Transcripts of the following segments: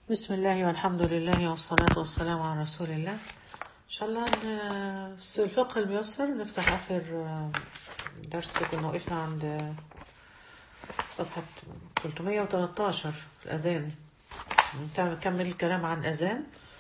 بسم الله والحمد لله والصلاة والسلام على رسول الله إن شاء الله ن- في الفقه الميسر نفتح آخر آه، درس كنا وقفنا عند صفحة 313 في الأذان نكمل الكلام عن الأذان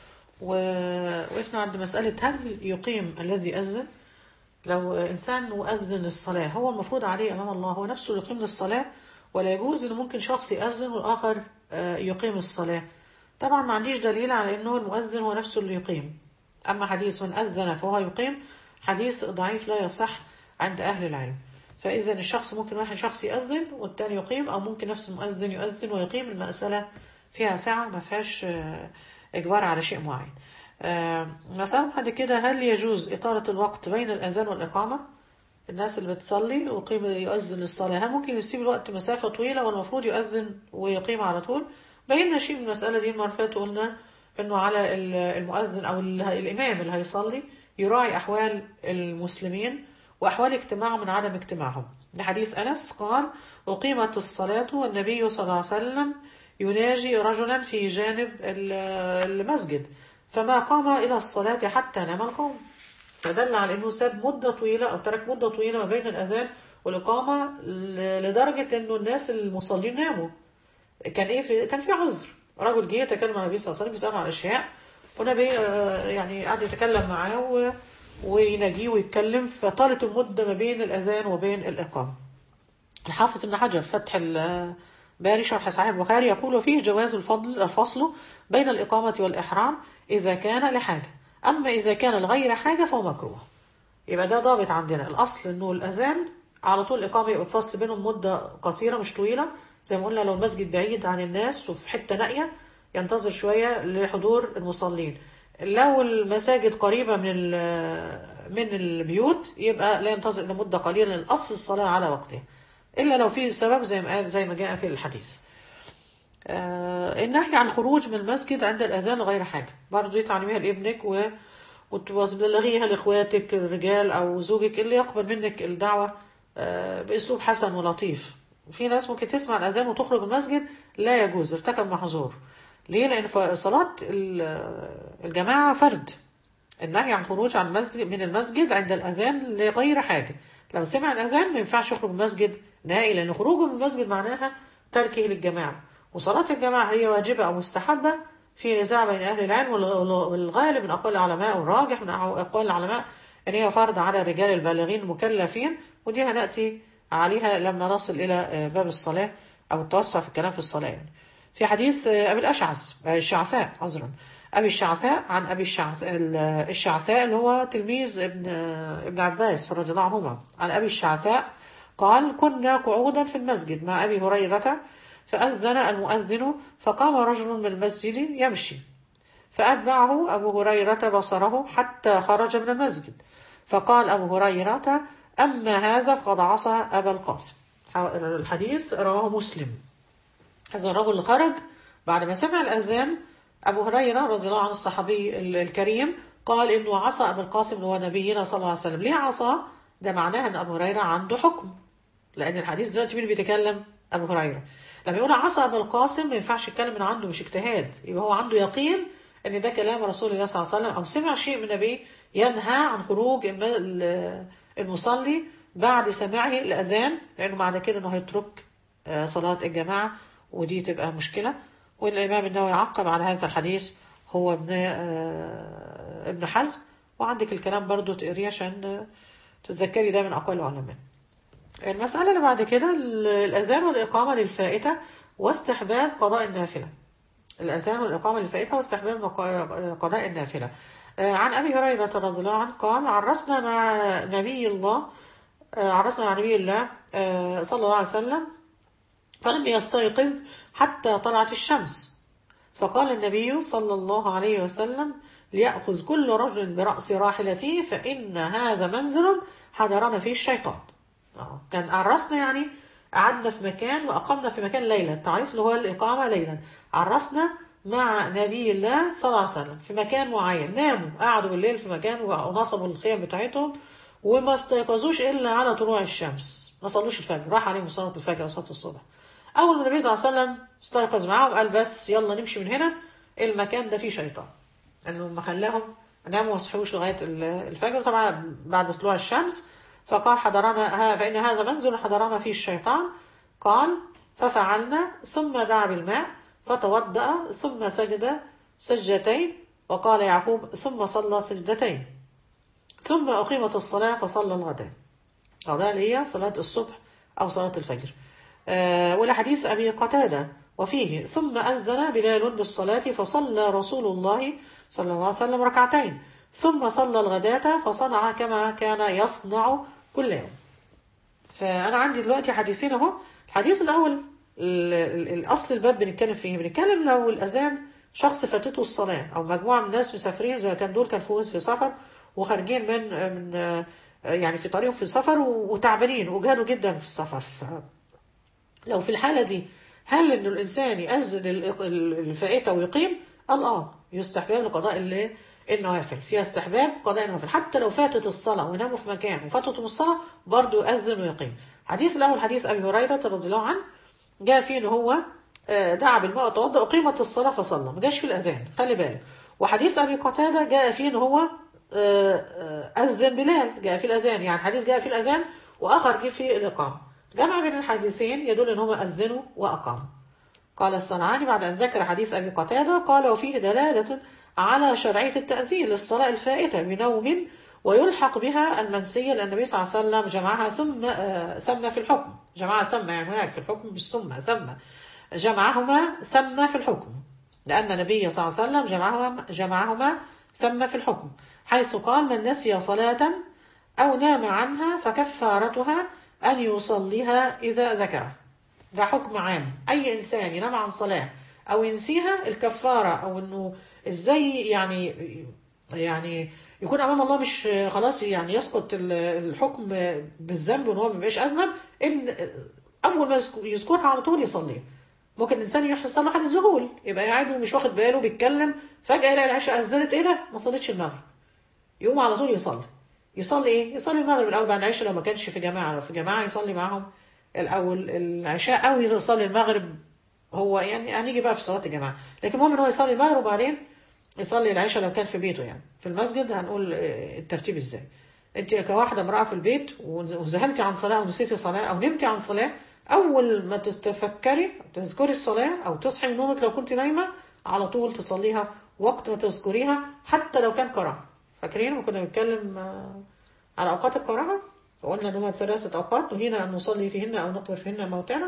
ووقفنا عند مسألة هل يقيم الذي أذن لو إنسان مؤذن للصلاة هو المفروض عليه أمام الله هو نفسه يقيم للصلاة ولا يجوز إنه ممكن شخص يأذن والآخر آه، يقيم الصلاة طبعا ما عنديش دليل على إنه المؤذن هو نفسه اللي يقيم أما حديث من أذن فهو يقيم حديث ضعيف لا يصح عند أهل العلم فإذا الشخص ممكن واحد شخص يأذن والتاني يقيم أو ممكن نفس المؤذن يؤذن ويقيم المسألة فيها سعة ما فيهاش آه، إجبار على شيء معين آه، مسألة بعد كده هل يجوز إطالة الوقت بين الأذان والإقامة الناس اللي بتصلي ويقيم يؤذن للصلاة هل ممكن يسيب الوقت مسافة طويلة والمفروض يؤذن ويقيم على طول بينا شيء من المسألة دي المرة اللي فاتت قلنا إنه على ال- المؤذن أو ال- الإمام اللي هيصلي يراعي أحوال المسلمين وأحوال اجتماعهم من عدم اجتماعهم لحديث أنس قال أقيمت الصلاة والنبي صلى الله عليه وسلم يناجي رجلا في جانب ال- المسجد فما قام إلى الصلاة حتى نام القوم فدل على انه ساب مده طويله او ترك مده طويله ما بين الاذان والاقامه ل- لدرجه انه الناس المصلين ناموا كان ايه في كان في عذر رجل جه يتكلم عن النبي صلى الله عليه وسلم بيساله عن اشياء والنبي آه، يعني قعد يتكلم معاه و- ويناجيه ويتكلم فطالت المده ما بين الاذان وبين الاقامه الحافظ ابن حجر فتح الباري شرح صحيح البخاري يقول فيه جواز الفضل الفصل بين الإقامة والإحرام إذا كان لحاجة أما إذا كان لغير حاجة فهو مكروه يبقى ده ضابط عندنا الأصل إنه الأذان على طول الإقامة يبقى الفصل بينهم مدة قصيرة مش طويلة زي ما قلنا لو المسجد بعيد عن الناس وفي حتة نائية ينتظر شوية لحضور المصلين لو المساجد قريبة من ال- من البيوت يبقى لا ينتظر إلا مدة قليلة لأن الأصل الصلاة على وقتها إلا لو في سبب زي ما قال زي ما جاء في الحديث آه، النهي عن الخروج من المسجد عند الأذان غير حاجة برضو دي تعلميها لابنك و... وتبلغيها لإخواتك الرجال أو زوجك اللي يقبل منك الدعوة آه، بأسلوب حسن ولطيف في ناس ممكن تسمع الأذان وتخرج من المسجد لا يجوز ارتكب محظور ليه؟ لأن ف- صلاة ال- الجماعة فرد النهي عن الخروج عن المسجد من المسجد عند الأذان لغير حاجة لو سمع الأذان ما ينفعش يخرج من المسجد نهائي لأن خروجه من المسجد معناها تركه للجماعة وصلاة الجماعة هي واجبة أو مستحبة في نزاع بين أهل العلم والغ- والغالب من أقوال العلماء والراجح من أقوال العلماء أن هي فرض على الرجال البالغين المكلفين ودي هنأتي عليها لما نصل إلى آه، باب الصلاة أو التوسع في الكلام في الصلاة يعني. في حديث آه، أبي الأشعث آه، الشعثاء عذرا أبي الشعثاء عن أبي الشعثاء الشعثاء اللي هو تلميذ ابن ابن عباس رضي الله عنهما عن أبي الشعثاء قال كنا قعودا في المسجد مع أبي هريرة فأذن المؤذن فقام رجل من المسجد يمشي فأتبعه أبو هريرة بصره حتى خرج من المسجد فقال أبو هريرة أما هذا فقد عصى أبا القاسم الحديث رواه مسلم هذا الرجل اللي خرج بعد ما سمع الأذان أبو هريرة رضي الله عنه الصحابي ال- الكريم قال إنه عصى أبو القاسم اللي هو نبينا صلى الله عليه وسلم ليه عصى؟ ده معناه إن أبو هريرة عنده حكم لأن الحديث دلوقتي مين بيتكلم؟ أبو هريرة لما يقول عصى أبو القاسم ما ينفعش يتكلم من عنده مش اجتهاد يبقى هو عنده يقين إن ده كلام رسول الله صلى الله عليه وسلم أو سمع شيء من النبي ينهى عن خروج الم- ال- المصلي بعد سماعه الأذان لأنه معنى كده إنه هيترك آه، صلاة الجماعة ودي تبقى مشكلة والإمام النووي عقب على هذا الحديث هو ابن آه، ابن حزم وعندك الكلام برضو تقريه عشان آه، تتذكري ده من أقوال العلماء المسألة اللي بعد كده ال- الأذان والإقامة للفائتة واستحباب قضاء النافلة الأذان والإقامة للفائتة واستحباب مق- قضاء النافلة آه، عن أبي هريرة رضي الله عنه قال عرسنا مع نبي الله آه، عرسنا مع نبي الله آه، صلى الله عليه وسلم فلم يستيقظ حتى طلعت الشمس فقال النبي صلى الله عليه وسلم ليأخذ كل رجل برأس راحلته فإن هذا منزل حضرنا فيه الشيطان آه، كان عرسنا يعني قعدنا في مكان وأقمنا في مكان ليلا التعريس اللي هو الإقامة ليلا عرسنا مع نبي الله صلى الله عليه وسلم في مكان معين ناموا قعدوا بالليل في مكان ونصبوا الخيم بتاعتهم وما استيقظوش إلا على طلوع الشمس ما صلوش الفجر راح عليهم صلاة الفجر وصلاة الصبح أول ما النبي صلى الله عليه وسلم استيقظ معاهم قال بس يلا نمشي من هنا المكان ده فيه شيطان انه ما خلاهم ناموا وما صحوش لغايه ال- الفجر طبعا بعد طلوع الشمس فقال حضرنا ها فان هذا منزل حضرنا فيه الشيطان قال ففعلنا ثم دعا بالماء فتوضأ ثم سجد سجدتين وقال يعقوب ثم صلى سجدتين ثم أقيمت الصلاة فصلى الغداء الغداء اللي هي صلاة الصبح أو صلاة الفجر آه ولحديث أبي قتادة وفيه ثم أذن بلال بالصلاة فصلى رسول الله صلى الله عليه وسلم ركعتين ثم صلى الغداة فصنع كما كان يصنع كل يوم فأنا عندي دلوقتي حديثين أهو الحديث الأول ال- ال- الأصل الباب بنتكلم فيه بنتكلم لو الأذان شخص فاتته الصلاة أو مجموعة من الناس مسافرين زي كان دول كان فوز في سفر وخارجين من من آه، يعني في طريقهم في سفر و- وتعبانين وجهدوا جدا في السفر ف لو في الحالة دي هل إن الإنسان يأذن ال- ال- الفائتة ويقيم؟ قال آه يستحباب لقضاء ال- النوافل فيها استحباب قضاء النوافل حتى لو فاتت الصلاة وناموا في مكان وفاتتهم الصلاة برضه يأذن ويقيم حديث الأول حديث أبي هريرة رضي الله عنه جاء فيه إن هو آه، دعا بالماء وتوضأ أقيمت الصلاة فصلى ما جاش في الأذان خلي بالك وحديث أبي قتادة جاء فيه إن هو آه، آه، أذن بلال جاء في الأذان يعني حديث جاء في الأذان وآخر جه في الإقامة جمع بين الحديثين يدل إن هما أذنوا وأقاموا قال الصنعاني بعد أن ذكر حديث أبي قتادة قال وفيه دلالة على شرعية التأذين للصلاة الفائتة بنوم ويلحق بها المنسية لأن النبي صلى الله عليه وسلم جمعها ثم آه، ثم في الحكم جمعها ثم يعني هناك في الحكم مش ثم ثم جمعهما ثم في الحكم لأن النبي صلى الله عليه وسلم جمعهما جمعهما ثم في الحكم حيث قال من نسي صلاة أو نام عنها فكفارتها أن يصليها إذا ذكرها ده حكم عام اي انسان ينام عن صلاه او ينسيها الكفاره او انه ازاي يعني يعني يكون امام الله مش خلاص يعني يسقط ال- الحكم بالذنب وان هو ما بيبقاش اذنب ان اول ما يذك- يذكرها على طول يصلي ممكن الانسان يحصل له حاله ذهول يبقى قاعد ومش واخد باله بيتكلم فجاه يلاقي العشاء اذنت ايه ده ما صليتش المغرب يقوم على طول يصلي يصلي ايه يصلي المغرب الاول بعد العشاء لو ما كانش في جماعه لو في جماعه يصلي معاهم الاول العشاء او يصلي المغرب هو يعني هنيجي بقى في صلاه الجماعه لكن المهم ان هو يصلي المغرب وبعدين يصلي العشاء لو كان في بيته يعني في المسجد هنقول آه، الترتيب ازاي انت كواحده امراه في البيت وذهلتي عن صلاه او نسيتي صلاه او نمتي عن صلاه اول ما تتفكري تذكري الصلاه او تصحي من نومك لو كنت نايمه على طول تصليها وقت ما تذكريها حتى لو كان كراهه فاكرين لما كنا بنتكلم آه، على اوقات الكراهه وقلنا ان هم ثلاثه اوقات نهينا ان نصلي فيهن او نقبر فيهن موتانا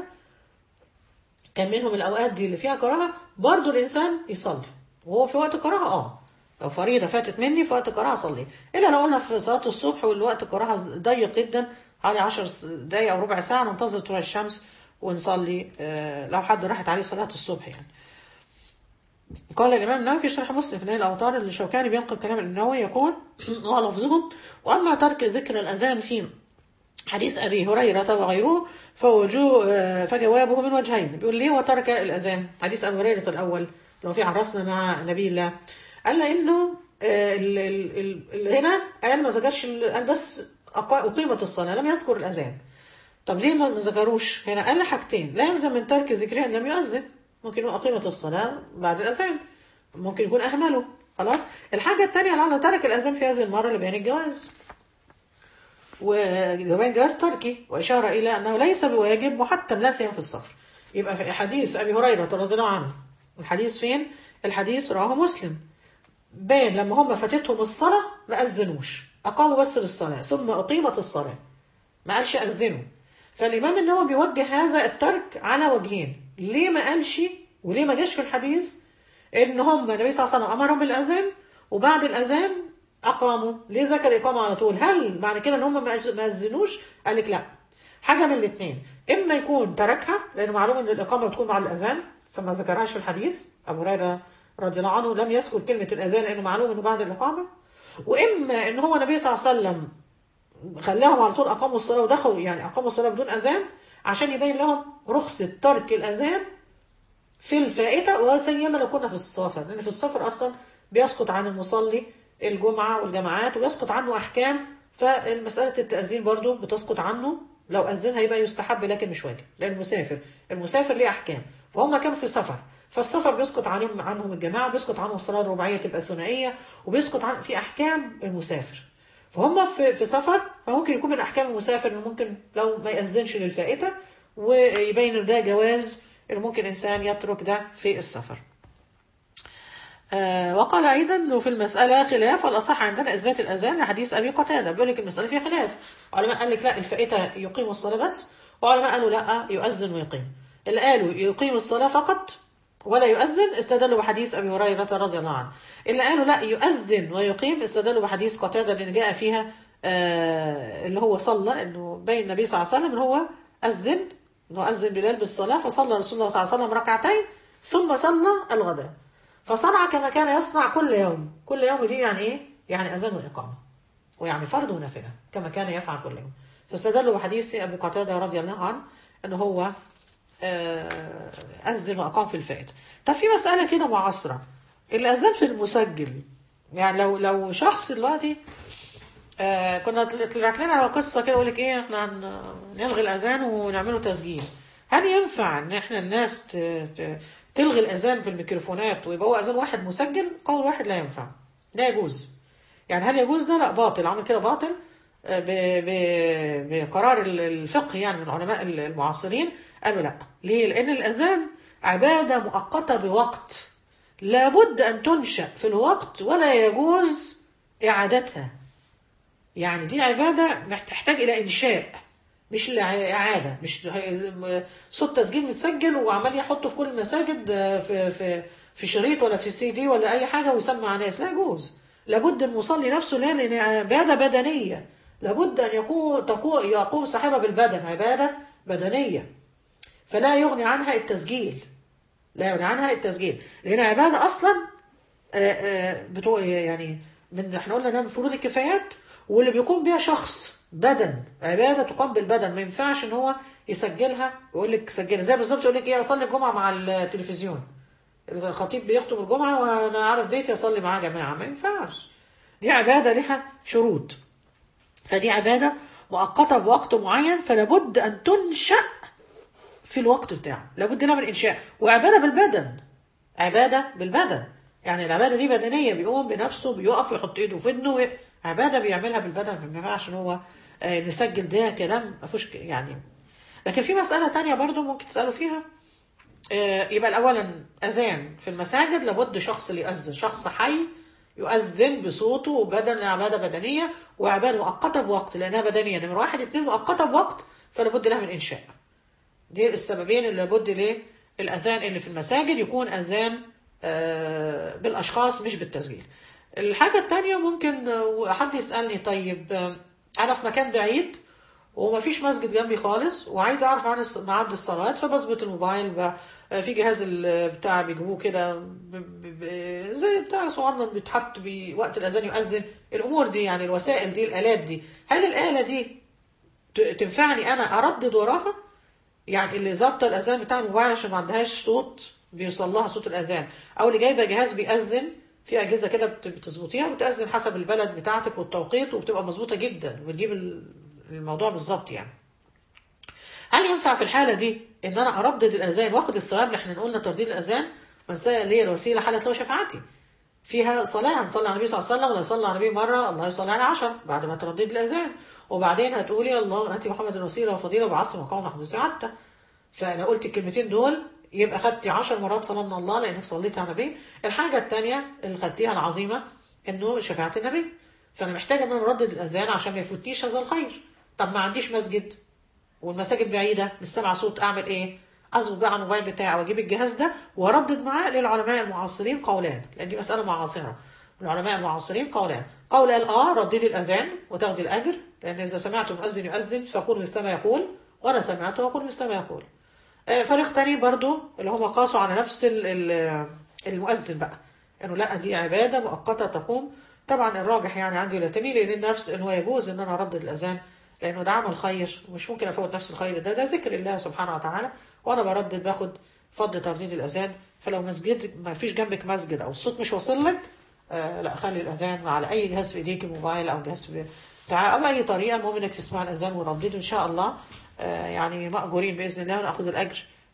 كان منهم الاوقات دي اللي فيها كراهه برضو الانسان يصلي وهو في وقت الكراهه اه لو فريضه فاتت مني في وقت الكراهه اصلي الا لو قلنا في صلاه الصبح والوقت الكراهه ضيق جدا حوالي 10 دقايق او ربع ساعه ننتظر طلوع الشمس ونصلي آه، لو حد راحت عليه صلاه الصبح يعني قال الإمام النووي في شرح مسلم في نيل الأوطار اللي الشوكاني بينقل كلام النووي يقول ولفظه وأما ترك ذكر الأذان في حديث أبي هريرة وغيره فوجو آه، فجوابه من وجهين بيقول ليه هو ترك الأذان حديث أبي هريرة الأول لو في عرسنا مع نبي الله قال لأنه آه، ال- ال- ال- اللي هنا قال ما ذكرش ال- قال بس أقا- أقيمت الصلاة لم يذكر الأذان طب ليه ما ما ذكروش هنا قال حاجتين لا يلزم من ترك ذكرها ان لم يؤذن ممكن يكون أقيمت الصلاة بعد الأذان ممكن يكون أهمله خلاص الحاجة التانية لعله ترك الأذان في هذه المرة لبيان الجواز وبيان جواز تركي وإشارة إلى أنه ليس بواجب محتم لا سيما في السفر يبقى في حديث أبي هريرة رضي الله عنه الحديث فين؟ الحديث رواه مسلم بان لما هم فاتتهم الصلاة ما أذنوش أقاموا بس للصلاة ثم أقيمت الصلاة ما قالش أذنوا فالإمام النووي بيوجه هذا الترك على وجهين ليه ما قالش وليه ما جاش في الحديث إن هم النبي صلى الله عليه وسلم أمرهم بالأذان وبعد الأذان أقاموا ليه ذكر إقامة على طول هل معنى كده إن هم ما أذ- ما أذنوش قال لك لا حاجة من الاثنين إما يكون تركها لأنه معلوم إن الإقامة بتكون بعد الأذان فما ذكرهاش في الحديث أبو هريرة رضي الله عنه لم يذكر كلمة الأذان لأنه معلوم إنه بعد الإقامة وإما إن هو النبي صلى الله عليه وسلم خلاهم على طول اقاموا الصلاه ودخلوا يعني اقاموا الصلاه بدون اذان عشان يبين لهم رخصه ترك الاذان في الفائته وسيما لو كنا في السفر لان في السفر اصلا بيسقط عن المصلي الجمعه والجماعات ويسقط عنه احكام فالمساله التاذين برضو بتسقط عنه لو اذن هيبقى يستحب لكن مش واجب لان المسافر المسافر ليه احكام فهم كانوا في سفر فالسفر بيسقط عنهم عنهم الجماعه بيسقط عنهم الصلاه الرباعيه تبقى ثنائيه وبيسقط عن في احكام المسافر فهم في في سفر فممكن يكون من احكام المسافر انه ممكن لو ما ياذنش للفائته ويبين إن ده جواز انه ممكن انسان يترك ده في السفر آه وقال ايضا انه في المساله خلاف والاصح عندنا اثبات الاذان لحديث ابي قتاده بيقول لك المساله فيها خلاف علماء قال لك لا الفائته يقيم الصلاه بس وعلماء قالوا لا يؤذن ويقيم اللي قالوا يقيم الصلاه فقط ولا يؤذن استدلوا بحديث ابي هريره رضي الله عنه اللي قالوا لا يؤذن ويقيم استدلوا بحديث قتاده اللي جاء فيها آه اللي هو صلى انه بين النبي صلى الله عليه وسلم ان هو اذن انه اذن بلال بالصلاه فصلى رسول الله صلى الله عليه وسلم ركعتين ثم صلى الغداء فصنع كما كان يصنع كل يوم كل يوم دي يعني ايه يعني اذان واقامه ويعني فرض ونافله كما كان يفعل كل يوم فاستدلوا بحديث ابي قتاده رضي الله عنه ان هو آه، اذن واقام في الفائت طب في مساله كده معاصره الاذان في المسجل يعني لو لو شخص دلوقتي آه كنا طل- طلعت لنا قصه كده يقول لك ايه احنا هن- نلغي الاذان ونعمله تسجيل هل ينفع ان احنا الناس ت- ت- تلغي الاذان في الميكروفونات ويبقى هو اذان واحد مسجل قول واحد لا ينفع لا يجوز يعني هل يجوز ده لا باطل عمل كده باطل آه، ب- ب- بقرار ال- الفقه يعني من علماء ال- المعاصرين قالوا لا ليه لان الاذان عباده مؤقته بوقت لابد ان تنشا في الوقت ولا يجوز اعادتها يعني دي عبادة تحتاج إلى إنشاء مش لإعادة مش صوت تسجيل متسجل وعمال يحطه في كل المساجد آه، في في في شريط ولا في سي دي ولا أي حاجة ويسمع ناس لا يجوز لابد المصلي نفسه لا لأن عبادة بدنية لابد أن يكون تقو- يقوم صاحبها بالبدن عبادة بدنية فلا يغني عنها التسجيل لا يغني عنها التسجيل لأن عبادة أصلا آه، آه، بتوع يعني من احنا قلنا ده من فروض الكفايات واللي بيقوم بيها شخص بدن عباده تقام بالبدن ما ينفعش ان هو يسجلها ويقول لك سجلها زي بالظبط يقول لك ايه اصلي الجمعه مع التلفزيون الخطيب بيخطب الجمعه وانا عارف بيتي اصلي معاه جماعه ما ينفعش دي عباده لها شروط فدي عباده مؤقته بوقت معين فلا بد ان تنشا في الوقت بتاعه لابد لها من انشاء وعباده بالبدن عباده بالبدن يعني العباده دي بدنيه بيقوم بنفسه بيقف يحط ايده في ودنه وي- عباده بيعملها بالبدن فما ينفعش ان هو آه، نسجل ده كلام ما فيهوش ك- يعني لكن في مساله تانية برضو ممكن تسالوا فيها آه، يبقى اولا اذان في المساجد لابد شخص اللي يؤذن شخص حي يؤذن بصوته وبدن عباده بدنيه وعباده مؤقته بوقت لانها بدنيه نمره واحد اتنين مؤقته بوقت فلا بد لها من انشاء دي السببين اللي لابد ليه الاذان اللي في المساجد يكون اذان آه، بالاشخاص مش بالتسجيل الحاجه التانية ممكن آه، حد يسالني طيب آه، انا في مكان بعيد ومفيش مسجد جنبي خالص وعايز اعرف عن الص- ميعاد الصلاه فبظبط الموبايل ب- آه، في جهاز ال- بتاع بيجيبوه كده ب- ب- ب- زي بتاع صغنن بيتحط بي- وقت الاذان يؤذن الامور دي يعني الوسائل دي الالات دي هل الاله دي ت- تنفعني انا اردد وراها يعني اللي ظابطه الاذان بتاع الموبايل عشان ما عندهاش صوت بيوصل لها صوت الاذان او اللي جايبه جهاز بيأذن في اجهزه كده بت- بتظبطيها بتأذن حسب البلد بتاعتك والتوقيت وبتبقى مظبوطه جدا وبتجيب ال- الموضوع بالظبط يعني هل ينفع في الحاله دي ان انا اردد الاذان واخد الثواب اللي احنا قلنا ترديد الاذان مسألة اللي هي الوسيله حاله له شفاعتي فيها صلاة هنصلي على النبي صلى الله عليه وسلم ولا يصلي على النبي مرة الله يصلي عليه عشر بعد ما تردد الأذان وبعدين هتقولي الله هاتي محمد الوسيلة وفضيلة وبعصر مقام محمود عتة فلو قلت الكلمتين دول يبقى خدتي عشر مرات صلاة من الله لأنك صليت على النبي الحاجة التانية اللي خدتيها العظيمة إنه شفاعة النبي فأنا محتاجة إن أنا أردد الأذان عشان ما يفوتنيش هذا الخير طب ما عنديش مسجد والمساجد بعيده مش سامعه صوت اعمل ايه؟ اظبط بقى على الموبايل بتاعي واجيب الجهاز ده واردد معاه للعلماء المعاصرين قولان لان دي مساله معاصره العلماء المعاصرين قولان قول قال اه رددي الاذان وتاخدي الاجر لان اذا سمعت مؤذن يؤذن فكونوا مثل ما يقول وانا سمعته واكون مثل ما يقول آه، فريق تاني برضو اللي هم قاسوا على نفس ال- ال- المؤذن بقى انه لا دي عباده مؤقته تقوم طبعا الراجح يعني عندي لا تميل الى النفس ان هو يجوز ان انا اردد الاذان لانه ده عمل خير ومش ممكن افوت نفس الخير ده ده ذكر الله سبحانه وتعالى وانا بردد باخد فضل ترديد الاذان فلو مسجد ما فيش جنبك مسجد او الصوت مش واصل لك آه لا خلي الاذان على اي جهاز في ايديك موبايل او جهاز في بتاع او اي طريقه المهم انك تسمع الاذان وردده ان شاء الله آه يعني ماجورين باذن الله وناخذ الاجر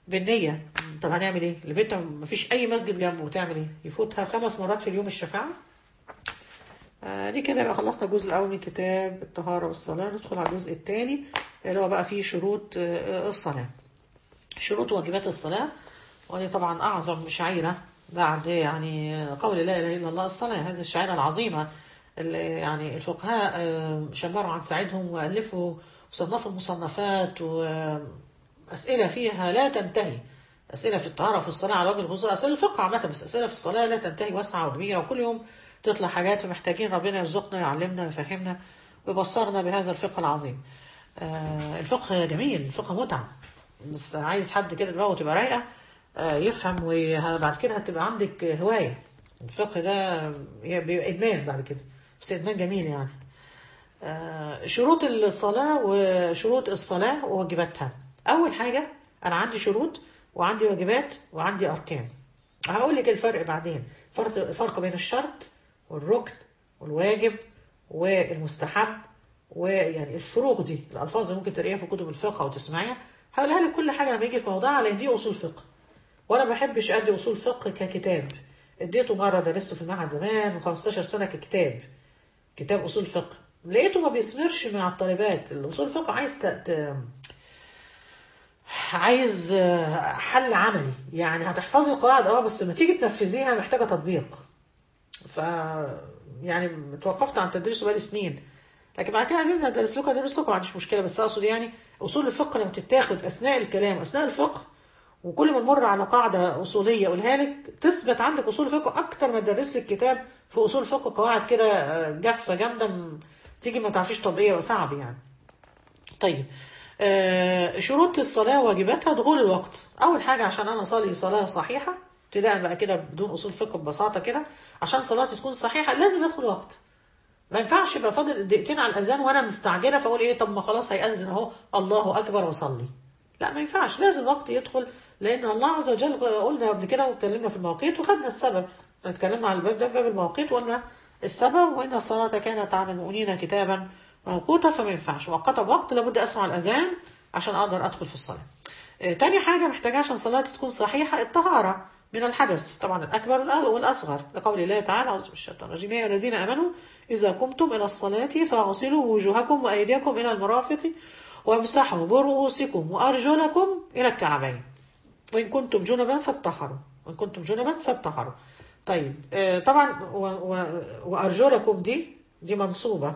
بالنية طب هنعمل ايه؟ البيت مفيش أي مسجد جنبه تعمل ايه؟ يفوتها خمس مرات في اليوم الشفاعة آه دي كده بقى خلصنا الجزء الأول من كتاب الطهارة والصلاة ندخل على الجزء الثاني اللي هو بقى فيه شروط آه الصلاة شروط واجبات الصلاة ودي طبعا أعظم شعيرة بعد يعني قول لا إله إلا الله الصلاة هذه الشعيرة العظيمة اللي يعني الفقهاء آه، شمروا عن ساعدهم وألفوا وصنفوا المصنفات وأسئلة فيها لا تنتهي أسئلة في الطهارة في الصلاة على وجه الخصوص أسئلة الفقه عامة بس أسئلة في الصلاة لا تنتهي واسعة وكبيرة وكل يوم تطلع حاجات ومحتاجين ربنا يرزقنا يعلمنا ويفهمنا ويبصرنا بهذا الفقه العظيم آه، الفقه جميل الفقه متعة بس عايز حد كده دماغه تبقى رايقة آه، يفهم وبعد كده هتبقى عندك هواية الفقه ده بيبقى إدمان بعد كده بس إدمان جميل يعني آه، شروط الصلاة وشروط الصلاة وواجباتها أول حاجة أنا عندي شروط وعندي واجبات وعندي أركان هقول لك الفرق بعدين فرق الفرق بين الشرط والركن والواجب والمستحب ويعني الفروق دي الألفاظ اللي ممكن تلاقيها في كتب الفقه أو تسمعيها هقولها لك كل حاجة لما يجي في موضوعها لأن دي أصول فقه وأنا ما بحبش أدي أصول فقه ككتاب اديته مرة درسته في المعهد زمان و15 سنة ككتاب كتاب أصول فقه لقيته ما بيثمرش مع الطالبات الأصول الفقه عايز ت... ت- عايز آه، حل عملي يعني هتحفظي القواعد اه بس لما تيجي تنفذيها محتاجة تطبيق ف يعني توقفت عن تدريسه بقالي سنين لكن بعد كده عايزين ندرس لكم ادرس لكم ما عنديش مشكله بس اقصد يعني اصول الفقه لما تتاخد اثناء الكلام اثناء الفقه وكل ما نمر على قاعده اصوليه اقولها لك تثبت عندك اصول الفقه اكتر ما تدرس لك كتاب في اصول الفقه قواعد كده آه، جافه جامده م- تيجي ما تعرفيش تطبيقها صعب يعني طيب آه، شروط الصلاة واجباتها دخول الوقت أول حاجة عشان أنا أصلي صلاة صحيحة ابتداء بقى كده بدون أصول فقه ببساطة كده عشان صلاتي تكون صحيحة لازم يدخل وقت ما ينفعش يبقى فاضل دقيقتين على الأذان وأنا مستعجلة فأقول إيه طب ما خلاص هيأذن أهو الله أكبر وصلي لا ما ينفعش لازم وقت يدخل لأن الله عز وجل قلنا قبل كده واتكلمنا في المواقيت وخدنا السبب اتكلمنا على الباب ده في باب المواقيت وقلنا السبب وإن الصلاة كانت على المؤمنين كتابا موقوتا فما ينفعش وقتها بوقت لابد أسمع الأذان عشان أقدر أدخل في الصلاة آه، تاني حاجة محتاجة عشان صلاتي تكون صحيحة الطهارة من الحدث طبعا الأكبر والأ- والأصغر لقول الله تعالى أعوذ بالله من الشيطان الرجيم يا أيها الذين آمنوا إذا قمتم إلى الصلاة فاغسلوا وجوهكم وأيديكم إلى المرافق وامسحوا برؤوسكم وأرجلكم إلى الكعبين وإن كنتم جنبا فاتطهروا وإن كنتم جنبا فاتطهروا طيب آه، طبعا و و وأرجلكم دي دي منصوبة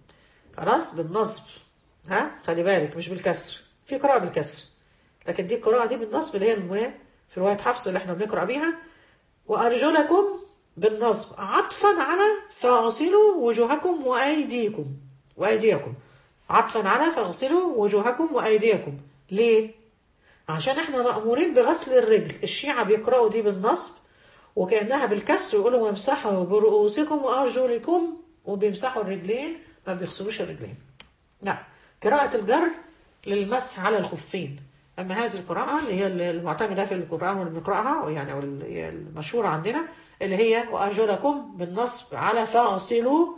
خلاص بالنصب ها خلي بالك مش بالكسر في قراءة بالكسر لكن دي القراءة دي بالنصب اللي هي المو في رواية حفص اللي احنا بنقرأ بيها وأرجلكم بالنصب عطفا على فاغسلوا وجوهكم وأيديكم وأيديكم عطفا على فاغسلوا وجوهكم وأيديكم ليه؟ عشان احنا مأمورين بغسل الرجل الشيعة بيقرأوا دي بالنصب وكأنها بالكسر يقولوا وامسحوا برؤوسكم وأرجلكم وبيمسحوا الرجلين ما بيغسلوش الرجلين لا قراءة الجر للمسح على الخفين أما هذه القراءة اللي هي المعتمدة في القرآن واللي بنقرأها يعني أو اللي هي المشهورة عندنا اللي هي وأرجلكم بالنصب على فاغسلوا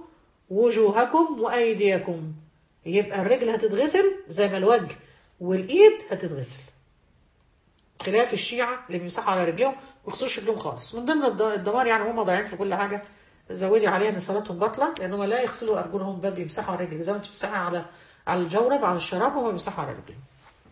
وجوهكم وأيديكم يبقى الرجل هتتغسل زي ما الوجه والإيد هتتغسل خلاف الشيعة اللي بيمسحوا على رجليهم ما بيغسلوش رجلهم خالص من ضمن الض- الدمار يعني هم ضايعين في كل حاجة زودي عليها ان صلاتهم باطله لانهم لا يغسلوا ارجلهم بل بيمسحوا على الرجل زي ما انت بتمسحي على على الجورب على الشراب وهم بيمسحوا على رجلهم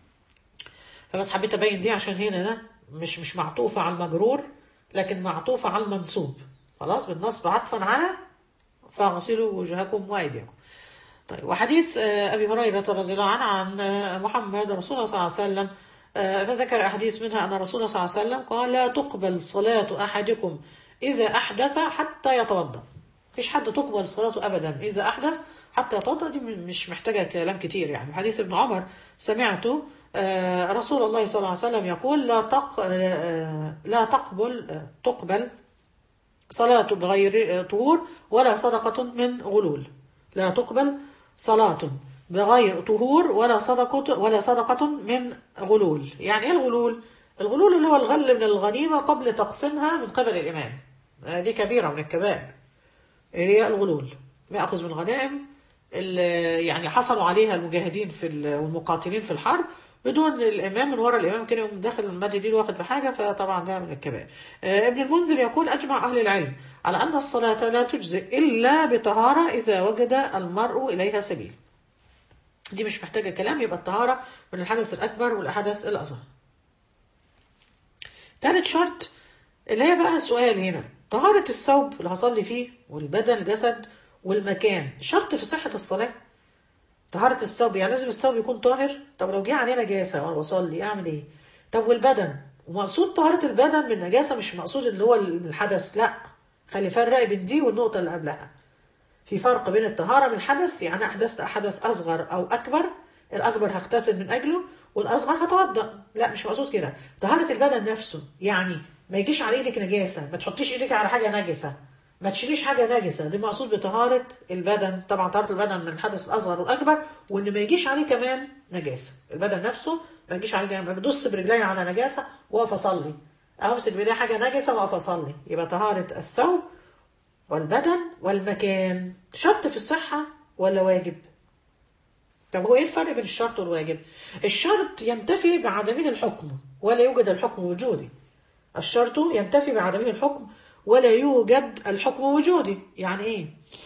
فبس حبيت ابين دي عشان هنا ده مش مش معطوفه على المجرور لكن معطوفه على المنصوب خلاص بالنصب عطفا على فاغسلوا وجوهكم وايديكم طيب وحديث آه، ابي هريره رضي الله عنه عن آه، محمد رسول الله صلى الله عليه وسلم آه، فذكر احاديث منها ان رسول الله صلى الله عليه وسلم قال لا تقبل صلاه احدكم اذا احدث حتى يتوضا مفيش حد تقبل صلاته ابدا اذا احدث حتى يتوضا دي م- مش محتاجه كلام كتير يعني حديث ابن عمر سمعته آه، رسول الله صلى الله عليه وسلم يقول لا تق آه، لا تقبل آه، تقبل صلاة بغير طهور ولا صدقة من غلول لا تقبل صلاة بغير طهور ولا صدقة ولا صدقة من غلول يعني ايه الغلول الغلول اللي هو الغل من الغنيمة قبل تقسيمها من قبل الإمام آه، دي كبيرة من الكبائر اللي هي الغلول يأخذ من الغنائم اللي يعني حصلوا عليها المجاهدين في ال- والمقاتلين في الحرب بدون الامام من ورا الامام كده يقوم داخل المد دي واخد في حاجه فطبعا ده من الكبائر آه، ابن المنذر يقول اجمع اهل العلم على ان الصلاه لا تجزئ الا بطهاره اذا وجد المرء اليها سبيل دي مش محتاجه كلام يبقى الطهاره من الحدث الاكبر والحدث الاصغر تالت شرط اللي هي بقى سؤال هنا طهارة الثوب اللي هصلي فيه والبدن الجسد والمكان شرط في صحة الصلاة طهارة الثوب يعني لازم الثوب يكون طاهر طب لو جه عليه نجاسة وانا بصلي اعمل ايه طب والبدن ومقصود طهارة البدن من نجاسة مش مقصود اللي هو الحدث لا خلي فرق بين دي والنقطة اللي قبلها في فرق بين الطهارة من الحدث يعني أحدثت حدث أصغر أو أكبر الأكبر هغتسل من أجله والأصغر هتوضأ لا مش مقصود كده طهارة البدن نفسه يعني ما يجيش على إيدك نجاسة ما تحطيش إيدك على حاجة نجسة ما تشيليش حاجة نجسة دي مقصود بطهارة البدن طبعا طهارة البدن من الحدث الأصغر والأكبر وإن ما يجيش عليه كمان نجاسة البدن نفسه ما يجيش عليه ما بدوس برجلي على نجاسة وأقف أصلي أو أمسك بإيدي حاجة نجسة وأقف أصلي يبقى طهارة الثوب والبدن والمكان شرط في الصحة ولا واجب طب هو ايه الفرق بين الشرط والواجب الشرط ينتفي بعدمه الحكم ولا يوجد الحكم وجودي الشرط ينتفي بعدمه الحكم ولا يوجد الحكم وجودي يعني ايه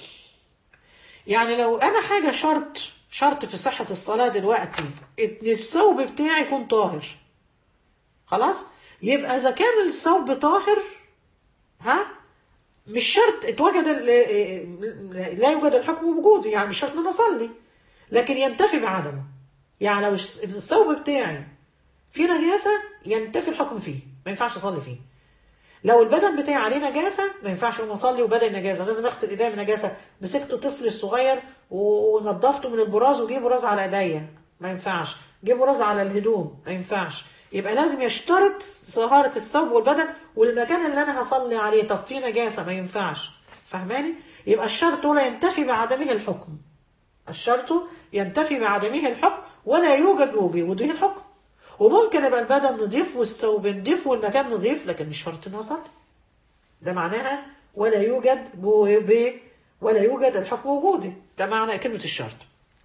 يعني لو انا حاجة شرط شرط في صحة الصلاة دلوقتي ان الثوب بتاعي يكون طاهر خلاص يبقى اذا كان الثوب طاهر ها مش شرط اتوجد ال- لا يوجد الحكم وجوده يعني مش شرط ان انا اصلي لكن ينتفي بعدمه يعني لو الثوب بتاعي فيه نجاسه ينتفي الحكم فيه ما ينفعش اصلي فيه لو البدن بتاعي عليه نجاسه ما ينفعش اقوم اصلي وبدن نجاسه لازم اغسل ايديا من نجاسه مسكت طفل الصغير ونضفته من البراز وجيه براز على ايديا ما ينفعش جه براز على الهدوم ما ينفعش يبقى لازم يشترط طهارة الثوب والبدن والمكان اللي انا هصلي عليه طب فيه نجاسة ما ينفعش فاهماني يبقى الشرط ولا ينتفي بعدمه الحكم الشرط ينتفي بعدمه الحكم ولا يوجد وجوده الحكم وممكن يبقى البدن نضيف والثوب نضيف والمكان نضيف لكن مش شرط انه اصلي ده معناها ولا يوجد بو ب ولا يوجد الحكم وجودي ده معنى كلمة الشرط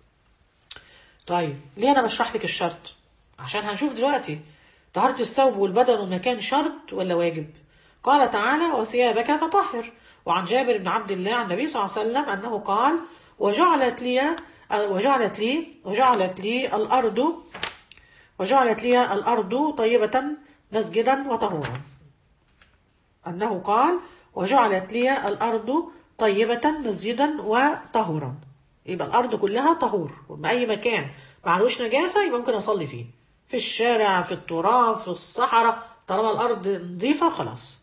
طيب ليه انا بشرح لك الشرط عشان هنشوف دلوقتي طهارة الثوب والبدن والمكان شرط ولا واجب قال تعالى وثيابك فطهر وعن جابر بن عبد الله عن النبي صلى الله عليه وسلم أنه قال وجعلت لي وجعلت لي وجعلت لي الأرض وجعلت لي الأرض طيبة مسجدا وطهورا أنه قال وجعلت لي الأرض طيبة مسجدا وطهورا يبقى الأرض كلها طهور أي مكان معلوش نجاسة يبقى ممكن أصلي فيه في الشارع في التراب في الصحراء طالما الأرض نظيفة خلاص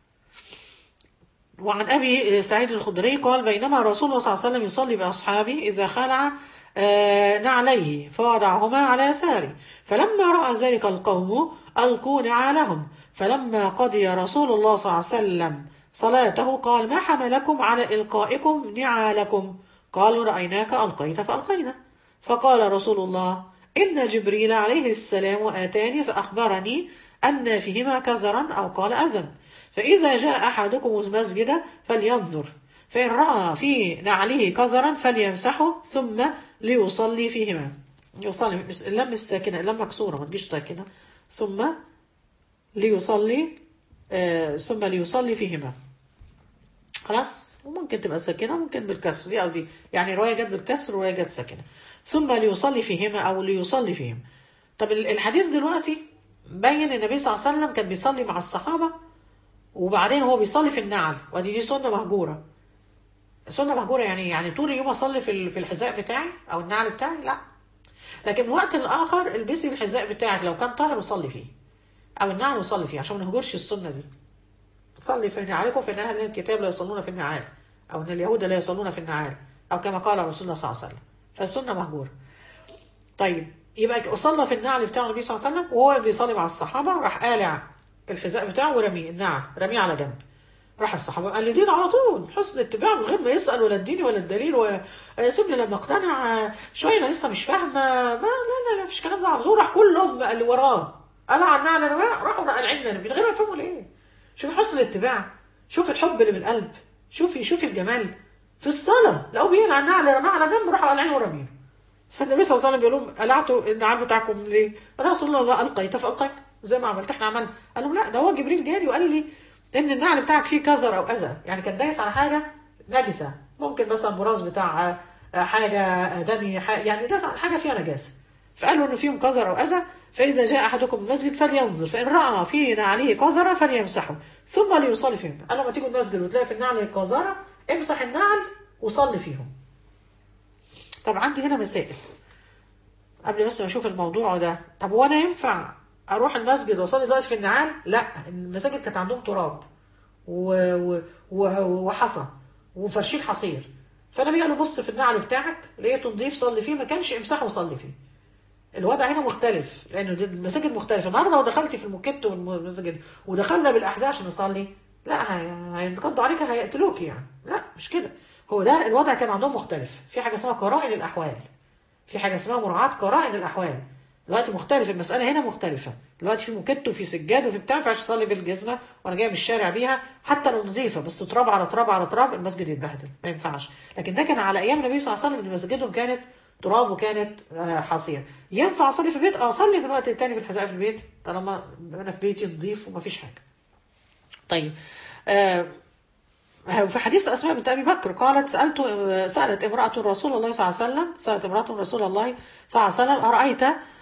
وعن أبي سعيد الخدري قال بينما رسول الله صلى الله عليه وسلم يصلي بأصحابه إذا خلع آه، نعليه فوضعهما على يساره فلما رأى ذلك القوم ألقوا نعالهم فلما قضي رسول الله صلى الله عليه وسلم صلاته قال ما حملكم على إلقائكم نعالكم قالوا رأيناك ألقيت فألقينا فقال رسول الله إن جبريل عليه السلام آتاني فأخبرني أن فيهما كذرا أو قال أذن فإذا جاء أحدكم المسجد فلينظر فإن رأى في نعله كذرا فليمسحه ثم ليصلي فيهما يصلي اللم الساكنة اللم مكسورة ما تجيش ساكنة ثم ليصلي آه ثم ليصلي فيهما خلاص وممكن تبقى ساكنة ممكن بالكسر دي أو دي يعني رواية جت بالكسر ورواية جت ساكنة ثم ليصلي فيهما أو ليصلي فيهما طب الحديث دلوقتي بين النبي صلى الله عليه وسلم كان بيصلي مع الصحابة وبعدين هو بيصلي في النعل ودي دي سنة مهجورة سنة مهجورة يعني يعني طول اليوم أصلي في في الحذاء بتاعي أو النعل بتاعي لا لكن وقت الآخر البسي الحذاء بتاعك لو كان طاهر وصلي فيه أو النعل وصلي فيه عشان ما نهجرش السنة دي صلي في نعالكم فإن أهل الكتاب لا يصلون في النعال أو إن اليهود لا يصلون في النعال أو كما قال رسول الله صلى الله عليه وسلم فالسنة مهجورة طيب يبقى صلى في النعل بتاع النبي صلى الله عليه وسلم وهو واقف بيصلي مع الصحابة راح قالع الحذاء بتاعه ورميه النعل رميه على جنب راح الصحابة قال لي دين على طول حسن اتباع من غير ما يسأل ولا الدين ولا الدليل وسيبني لما اقتنع شوية أنا لسه مش فاهمة ما لا لا لا مفيش كلام ده على طول راح كلهم اللي وراه قلع النعل رماه راحوا قالعين من غير ما يفهموا ليه شوف حسن الاتباع شوف الحب اللي من القلب شوفي شوفي الجمال في الصلاة لقوا بيقلع النعل رماه على جنب راحوا قالعين ورميه فالنبي صلى الله عليه وسلم بيقول لهم قلعتوا النعال بتاعكم ليه؟ قال رسول الله ما القيت فالقيت زي ما عملت احنا عملنا قال لهم لا ده هو جبريل جالي وقال لي ان النعل بتاعك فيه كذر او اذى يعني كان دايس على حاجه نجسه ممكن مثلا براز بتاع آه، حاجه دمي حاجة يعني داس على حاجه فيها نجاسه فقالوا انه فيهم كذر او اذى فاذا جاء احدكم المسجد فلينظر فان راى في نعله قذره فليمسحه ثم ليصلي فيهم قال لما تيجوا المسجد وتلاقي في النعل قذره امسح النعل وصلي فيهم طب عندي هنا مسائل قبل بس ما اشوف الموضوع ده طب هو انا ينفع اروح المسجد واصلي دلوقتي في النعال لا المساجد كانت عندهم تراب و... و... و... وحصى وفرشين حصير فالنبي قال له بص في النعل بتاعك لقيته نضيف صلي فيه ما كانش امسحه وصلي فيه الوضع هنا مختلف لانه دي المساجد مختلفه النهارده لو دخلتي في الموكيت والمسجد ودخلنا بالاحذيه عشان نصلي لا هي- هينقضوا عليك هيقتلوك يعني لا مش كده هو ده الوضع كان عندهم مختلف في حاجه اسمها قرائن الاحوال في حاجه اسمها مراعاه قرائن الاحوال دلوقتي مختلف المساله هنا مختلفه دلوقتي في موكيت وفي سجاد وفي بتاع ما ينفعش تصلي بالجزمه وانا جاي من الشارع بيها حتى لو نظيفه بس تراب على تراب على تراب المسجد يتبهدل ما ينفعش لكن ده كان على ايام النبي صلى الله عليه وسلم ان مساجدهم كانت تراب وكانت آه، حصير ينفع اصلي في البيت اه اصلي في الوقت التاني في الحذاء في البيت طالما انا في بيتي نظيف ومفيش حاجه طيب آه في حديث اسماء بنت ابي بكر قالت سالت سالت امراه رسول الله صلى الله عليه وسلم سالت امراه رسول الله صلى الله عليه وسلم ارايت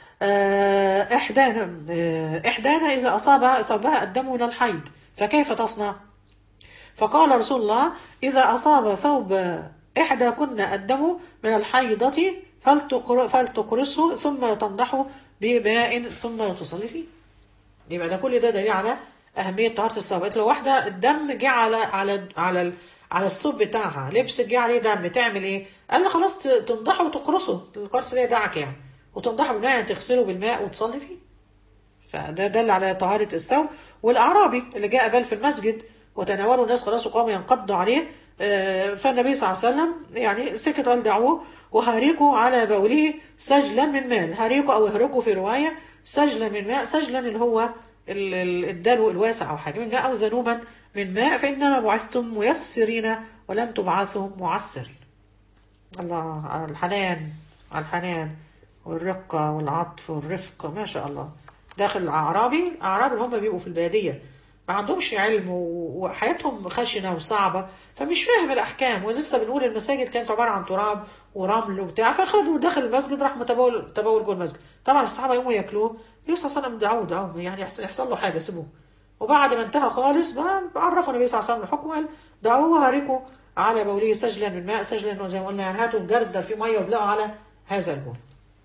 آه، احدانا آه، احدانا اذا اصاب اصابها الدم من الحيض فكيف تصنع؟ فقال رسول الله إذا أصاب ثوب إحدى كن الدم من الحيضة فلتقر- فلتقرصه ثم تنضحه بماء ثم لا تصلي فيه يبقى ده كل ده دليل على أهمية طهارة الثوب قالت لو واحدة الدم جه على على على ال- على الثوب بتاعها لبس جه عليه دم تعمل ايه؟ قال لها خلاص ت- تنضحه وتقرصه القرص اللي هي دعك يعني وتنضحه بالماء يعني تغسله بالماء وتصلي فيه فده دل على طهارة الثوب والأعرابي اللي جاء بال في المسجد وتناولوا الناس خلاص وقاموا ينقضوا عليه آه، فالنبي صلى الله عليه وسلم يعني سكت قال دعوه وهاريكوا على بوله سجلا من مال هاريكوا أو اهركوا في رواية سجلا من ماء سجلا اللي هو ال- ال- الدلو الواسع أو حاجة من ماء أو ذنوبا من ماء فإنما بعثتم ميسرين ولم تبعثوا معسرين الله على الحنان على الحنان والرقة والعطف والرفق ما شاء الله داخل الأعرابي الأعراب اللي هم بيبقوا في البادية ما عندهمش علم و- وحياتهم خشنة وصعبة فمش فاهم الأحكام ولسه بنقول المساجد كانت عبارة عن تراب ورمل وبتاع فخدوا داخل المسجد راح متبول تبول جوه المسجد طبعا الصحابة يقوموا ياكلوه يوسف صلى الله عليه وسلم دعوه دعوه يعني يحصل, يحصل له حاجة سيبوه وبعد ما انتهى خالص بقى عرفوا النبي صلى الله عليه وسلم الحكم قال دعوه هاركوا على بوله سجلا من ماء سجلا زي ما قلنا هاتوا جردل في ميه وادلقوا على هذا البول.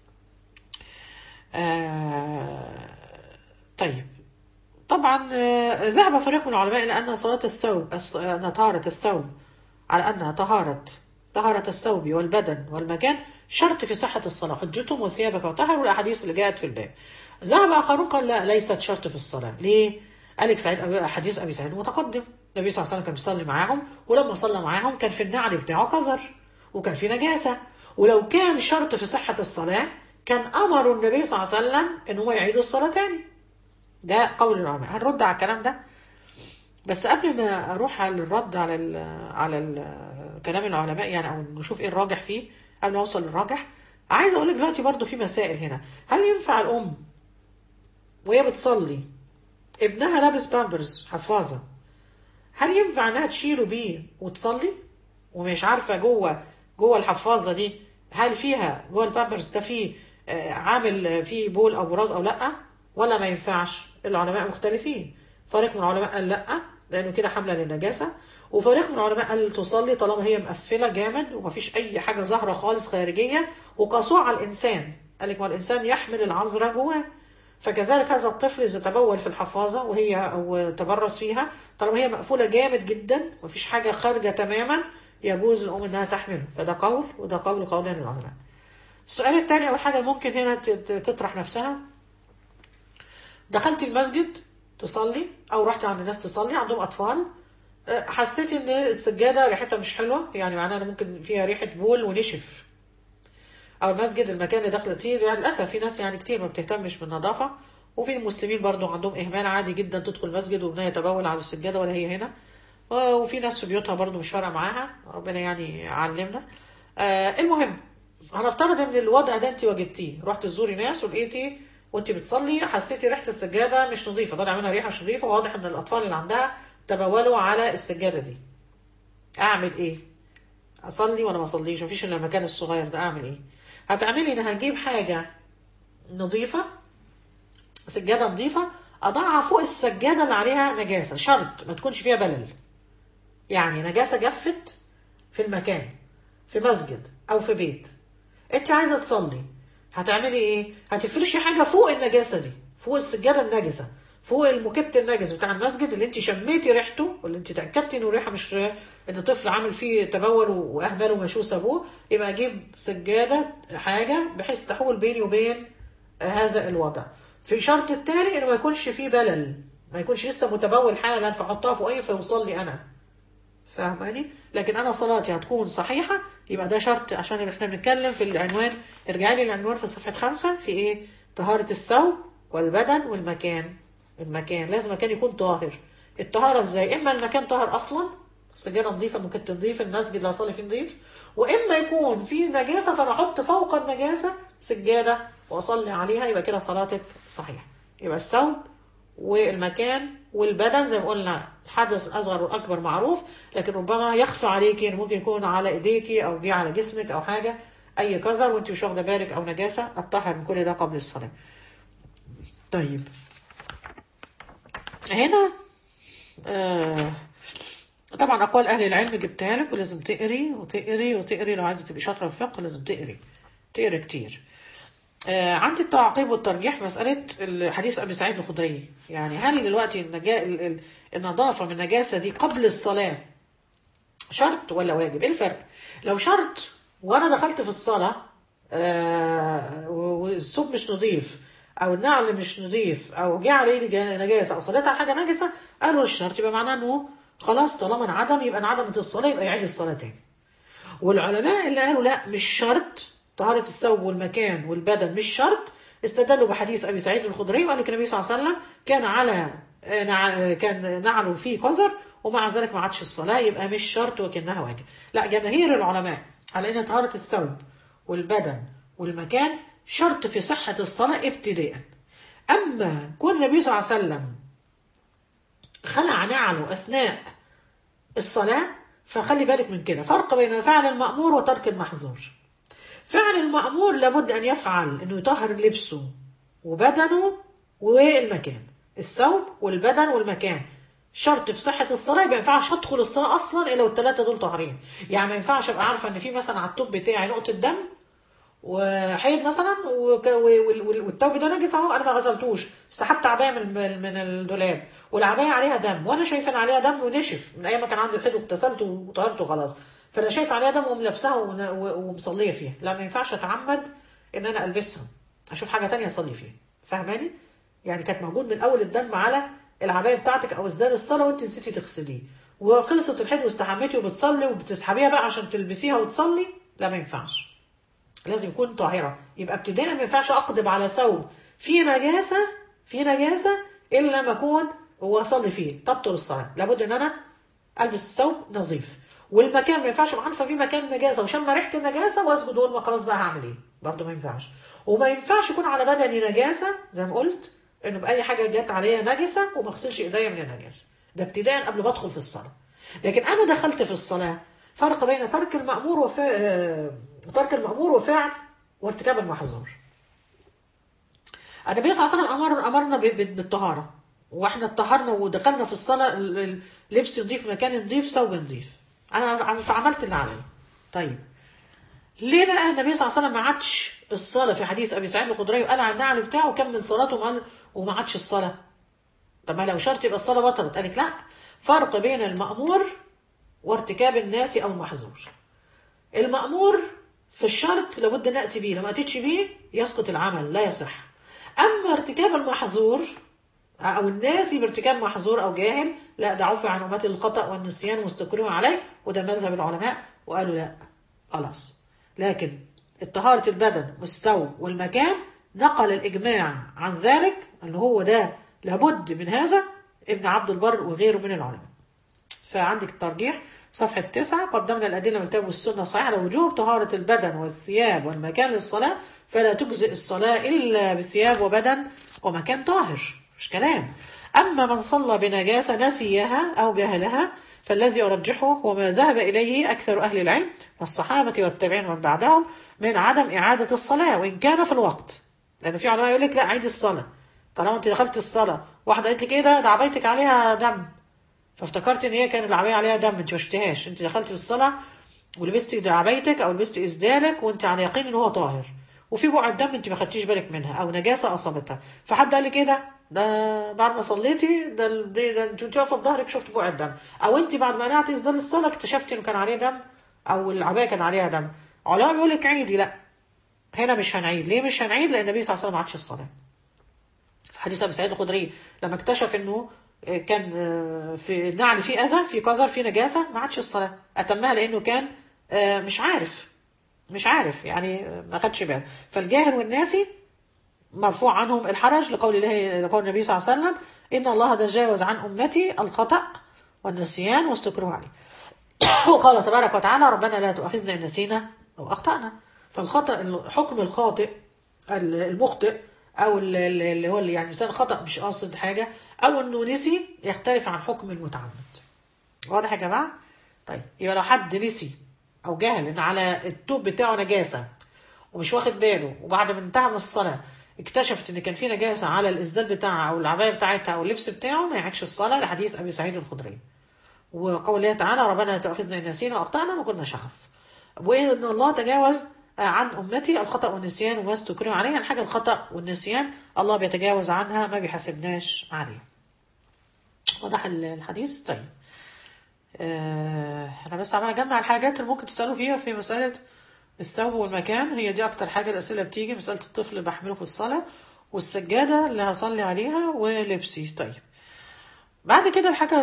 آه طيب طبعا آه، ذهب فريق من العلماء الى ان صلاه الثوب الص- ان طهاره الثوب على انها طهاره طهاره الثوب والبدن والمكان شرط في صحه الصلاه حجتهم وثيابك وطهر والاحاديث اللي جاءت في الباب. ذهب اخرون قال لا ليست شرط في الصلاه ليه؟ قال لك سعيد أبي حديث ابي سعيد متقدم النبي صلى الله عليه وسلم كان بيصلي معاهم ولما صلى معاهم كان في النعل بتاعه قذر وكان في نجاسه ولو كان شرط في صحه الصلاه كان امروا النبي صلى الله عليه وسلم ان هو يعيدوا الصلاه تاني ده قول العلماء هنرد على الكلام ده بس قبل ما اروح على الرد على ال على ال كلام العلماء يعني او نشوف ايه الراجح فيه قبل ما اوصل للراجح عايز اقول لك دلوقتي برضو في مسائل هنا هل ينفع الام وهي بتصلي ابنها لابس بامبرز حفاظه هل ينفع انها تشيله بيه وتصلي ومش عارفه جوه جوه الحفاظه دي هل فيها جوه البامبرز ده فيه آه، عامل فيه بول او براز او لا ولا ما ينفعش العلماء مختلفين فريق من العلماء قال لا لانه كده حمله للنجاسه وفريق من العلماء قال تصلي طالما هي مقفله جامد ومفيش اي حاجه ظاهره خالص خارجيه وقاسوه على الانسان قال لك ما الانسان يحمل العذراء جواه فكذلك هذا الطفل اذا تبول في الحفاظه وهي او تبرز فيها طالما هي مقفوله جامد جدا مفيش حاجه خارجه تماما يجوز الام انها تحمله فده قول وده قول قولين العلماء السؤال الثاني اول حاجه ممكن هنا ت- ت- تطرح نفسها دخلت المسجد تصلي او رحت عند الناس تصلي عندهم اطفال أه، حسيت ان السجاده ريحتها مش حلوه يعني معناها إن ممكن فيها ريحه بول ونشف او المسجد المكان اللي داخله فيه يعني للاسف في ناس يعني كتير ما بتهتمش بالنظافه وفي المسلمين برضو عندهم اهمال عادي جدا تدخل المسجد وابنها يتبول على السجاده ولا هي هنا وفي ناس في بيوتها برضو مش فارقه معاها ربنا يعني يعلمنا آه المهم هنفترض ان الوضع ده انت وجدتيه رحت تزوري ناس ولقيتي وانت بتصلي حسيتي ريحه السجاده مش نظيفه طالع منها ريحه مش نظيفه واضح ان الاطفال اللي عندها تبولوا على السجاده دي اعمل ايه اصلي ولا ما اصليش مفيش الا المكان الصغير ده اعمل ايه هتعملي ان هجيب حاجه نظيفه سجاده نظيفه اضعها فوق السجاده اللي عليها نجاسه شرط ما تكونش فيها بلل يعني نجاسه جفت في المكان في مسجد او في بيت انت عايزه تصلي هتعملي ايه هتفرشي حاجه فوق النجاسه دي فوق السجاده النجسه فوق المكت النجس بتاع المسجد اللي انت شميتي ريحته واللي انت تاكدتي انه ريحه مش ان طفل عامل فيه تبول واهمله ومشوه ابوه يبقى اجيب سجاده حاجه بحيث تحول بيني وبين هذا الوضع في شرط التالي انه ما يكونش فيه بلل ما يكونش لسه متبول حالا فاحطها فوقيه فيوصل لي انا فاهماني لكن انا صلاتي هتكون صحيحه يبقى ده شرط عشان احنا بنتكلم في العنوان ارجعي لي العنوان في صفحه خمسة في ايه طهاره الثوب والبدن والمكان المكان لازم المكان يكون طاهر الطهاره ازاي اما المكان طاهر اصلا السجاده نظيفه ممكن تنظيف المسجد لو اصلي فيه نظيف واما يكون فيه نجاسه فانا احط فوق النجاسه سجاده واصلي عليها يبقى كده صلاتك صحيحه يبقى الثوب والمكان والبدن زي ما قلنا الحدث الاصغر والاكبر معروف لكن ربما يخفى عليكي يعني ممكن يكون على ايديكي او جه على جسمك او حاجه اي قذر وانت مش واخده بالك او نجاسه الطهر من كل ده قبل الصلاه طيب هنا آه طبعا اقوال اهل العلم جبتها لك ولازم تقري وتقري وتقري لو عايزه تبقي شاطره في الفقه لازم تقري تقري كتير آه عندي التعقيب والترجيح في مسألة حديث أبي سعيد الخدري يعني هل دلوقتي النجا... ال- ال- النظافة من النجاسة دي قبل الصلاة شرط ولا واجب؟ إيه الفرق؟ لو شرط وأنا دخلت في الصلاة آه والثوب مش نظيف أو النعل مش نظيف أو جه عليه نجا- نجاسة أو صليت على حاجة نجسة قالوا الشرط يبقى معناه إنه خلاص طالما انعدم يبقى انعدمت الصلاة يبقى يعيد الصلاة تاني. والعلماء اللي قالوا لا مش شرط طهارة الثوب والمكان والبدن مش شرط استدلوا بحديث أبي سعيد الخدري وقال لك النبي صلى الله عليه وسلم كان على آه، نع- آه، كان نعله فيه قذر ومع ذلك ما عادش الصلاة يبقى مش شرط وكأنها واجب لا جماهير العلماء على أن طهارة الثوب والبدن والمكان شرط في صحة الصلاة ابتداء أما كون النبي صلى الله عليه وسلم خلع نعله أثناء الصلاة فخلي بالك من كده فرق بين فعل المأمور وترك المحظور فعل المأمور لابد أن يفعل أنه يطهر لبسه وبدنه والمكان الثوب والبدن والمكان شرط في صحة الصلاة يبقى ما ينفعش أدخل الصلاة أصلا إلا والثلاثة دول طاهرين يعني ما ينفعش أبقى عارفة إن في مثلا على التوب بتاعي نقطة دم وحيض مثلا وك- وال- وال- والثوب ده نجس اهو انا ما غسلتوش سحبت عبايه من من الدولاب والعبايه عليها دم وانا شايفه ان عليها دم ونشف من ايام ما كان عندي الحيض واغتسلت وطهرت وخلاص فانا شايفه عليها دم وقوم لابساها ون- و- ومصليه فيها لا ما ينفعش اتعمد ان انا البسها اشوف حاجه تانية اصلي فيها فاهماني يعني كانت موجود من اول الدم على العبايه بتاعتك او اسدال الصلاه وانت نسيتي تغسليه وخلصت الحيض واستحميتي وبتصلي وبتسحبيها بقى عشان تلبسيها وتصلي لا ما ينفعش لازم يكون طاهرة يبقى ابتداء ما ينفعش اقدم على ثوب فيه نجاسة فيه نجاسة الا لما اكون واصلي فيه تبطل الصلاة لابد ان انا البس ثوب نظيف والمكان ما ينفعش ابقى عارفه فيه مكان نجاسه وشم ريحه النجاسه واسجد واقول ما خلاص بقى هعمل ايه برضه ما ينفعش وما ينفعش يكون على بدني نجاسه زي ما قلت انه باي حاجه جت عليا نجسه وما اغسلش ايديا من النجاسه ده ابتداء قبل ما ادخل في الصلاه لكن انا دخلت في الصلاه فرق بين ترك المامور وف... آه، ترك المامور وفعل وارتكاب المحظور النبي صلى الله عليه وسلم امر امرنا ب- ب- بالطهاره واحنا اتطهرنا ودخلنا في الصلاه ال- ال- لبس نضيف مكان نضيف ثوب نضيف انا عم- فعملت اللي عليا طيب ليه بقى النبي صلى الله عليه وسلم ما عادش الصلاه في حديث ابي سعيد الخدري وقلع النعل بتاعه وكمل صلاته وقال وما عادش الصلاه طب ما لو شرط يبقى الصلاه بطلت قالك لا فرق بين المامور وارتكاب الناس او المحظور المأمور في الشرط لابد نأتي به لو ما أتيتش به يسقط العمل لا يصح أما ارتكاب المحظور أو الناس بارتكاب محظور أو جاهل لا ده عفو عن أمتي الخطأ والنسيان واستكرهوا عليه وده مذهب العلماء وقالوا لا خلاص لكن الطهارة البدن والثوب والمكان نقل الإجماع عن ذلك أن هو ده لابد من هذا ابن عبد البر وغيره من العلماء فعندك الترجيح صفحة تسعة قدمنا الأدلة من الكتاب والسنة الصحيحة على وجوب طهارة البدن والثياب والمكان للصلاة فلا تجزئ الصلاة إلا بثياب وبدن ومكان طاهر مش كلام أما من صلى بنجاسة نسيها أو جهلها فالذي أرجحه هو ما ذهب إليه أكثر أهل العلم والصحابة والتابعين ومن بعدهم من عدم إعادة الصلاة وإن كان في الوقت لأن في علماء يقول لك لا عيد الصلاة طالما أنت دخلت الصلاة واحدة قالت لك إيه ده ده عبايتك عليها دم فافتكرت ان هي كان العبايه عليها دم انت ما شفتهاش انت دخلت في الصلاه ولبستي عبايتك او لبستي اسدالك وانت على يقين ان هو طاهر وفي بقعه دم انت ما خدتيش بالك منها او نجاسه اصابتها فحد قال لك ايه ده ده بعد ما صليتي ده ال- ده, ده انت واقفه في ظهرك شفت بقعه دم او انت بعد ما قلعتي اسدال الصلاه اكتشفتي انه كان عليه دم او العبايه كان عليها دم علماء بيقول لك عيدي لا هنا مش هنعيد ليه مش هنعيد لان النبي صلى الله عليه وسلم ما عادش الصلاه في حديث ابي سعيد الخدري لما اكتشف انه كان في النعل فيه اذى في قذر في نجاسه ما عادش الصلاه اتمها لانه كان مش عارف مش عارف يعني ما خدش باله فالجاهل والناسي مرفوع عنهم الحرج لقول الله لقول النبي صلى الله عليه وسلم ان الله تجاوز عن امتي الخطا والنسيان واستكره عليه وقال تبارك وتعالى ربنا لا تؤاخذنا ان نسينا او اخطانا فالخطا حكم الخاطئ المخطئ او اللي هو اللي يعني انسان خطا مش قاصد حاجه او انه نسي يختلف عن حكم المتعمد واضح يا جماعه طيب يبقى لو حد نسي او جهل ان على التوب بتاعه نجاسه ومش واخد باله وبعد ما انتهى من الصلاه اكتشفت ان كان في نجاسه على الاسدال بتاعها او العبايه بتاعتها او اللبس بتاعه ما يعكش الصلاه لحديث ابي سعيد الخدري وقول الله تعالى ربنا لا تؤاخذنا ان نسينا واخطانا ما كناش عارف وان الله تجاوز عن امتي الخطا والنسيان وما استكرهوا عليه الحاجه الخطا والنسيان الله بيتجاوز عنها ما بيحاسبناش عليه واضح الحديث طيب آه انا بس عمال اجمع الحاجات اللي ممكن تسالوا فيها في مساله الثوب والمكان هي دي اكتر حاجه الاسئله بتيجي مساله الطفل اللي بحمله في الصلاه والسجاده اللي هصلي عليها ولبسي طيب بعد كده الحاجه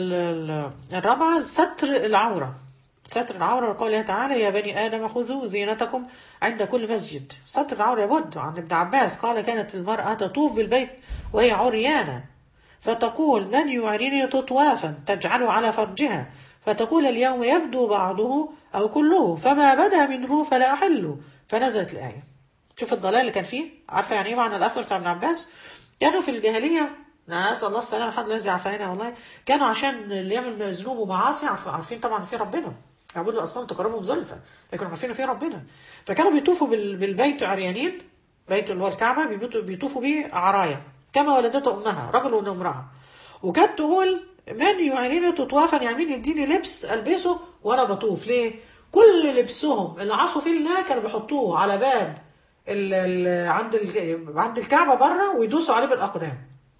الرابعه ستر العوره ستر العورة وقوله تعالى يا بني آدم خذوا زينتكم عند كل مسجد ستر العورة يبد عن ابن عباس قال كانت المرأة تطوف بالبيت وهي عريانة فتقول من يعريني تطوافا تجعل على فرجها فتقول اليوم يبدو بعضه أو كله فما بدا منه فلا أحله فنزلت الآية شوف الضلال اللي كان فيه عارفة يعني ايه معنى الأثر بتاع ابن عباس كانوا في الجاهلية نسأل الله السلامة لحد الذي عافانا والله كانوا عشان اللي يعمل ذنوب ومعاصي عارفين طبعا في ربنا يعبدوا الاصنام تقربهم زلفى لكن عارفين فيه ربنا فكانوا بيطوفوا بالبيت عريانين بيت اللي هو الكعبه بيطوفوا بيه عرايا كما ولدته امها رجل وامراه وكانت تقول من يعينني تطوافا يعني مين يديني لبس البسه وانا بطوف ليه؟ كل لبسهم اللي عصوا فيه الله كانوا بيحطوه على باب ال ال عند ال عند الكعبه بره ويدوسوا عليه بالاقدام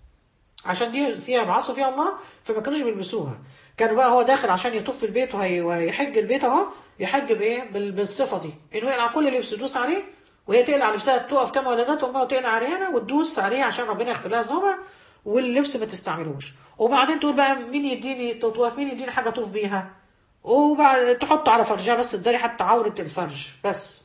عشان دي ثياب عصوا فيها الله فما كانوش بيلبسوها كان بقى هو داخل عشان يطوف في البيت وهيحج البيت اهو يحج بايه بالصفه دي انه يقلع كل لبس يدوس عليه وهي تقلع لبسها تقف كما ولدته امها وتقلع عريانه وتدوس عليه عشان ربنا يغفر لها ذنوبها واللبس ما تستعملوش وبعدين تقول بقى مين يديني تطوف مين يديني حاجه اطوف بيها وبعد تحط على فرجها بس تداري حتى عوره الفرج بس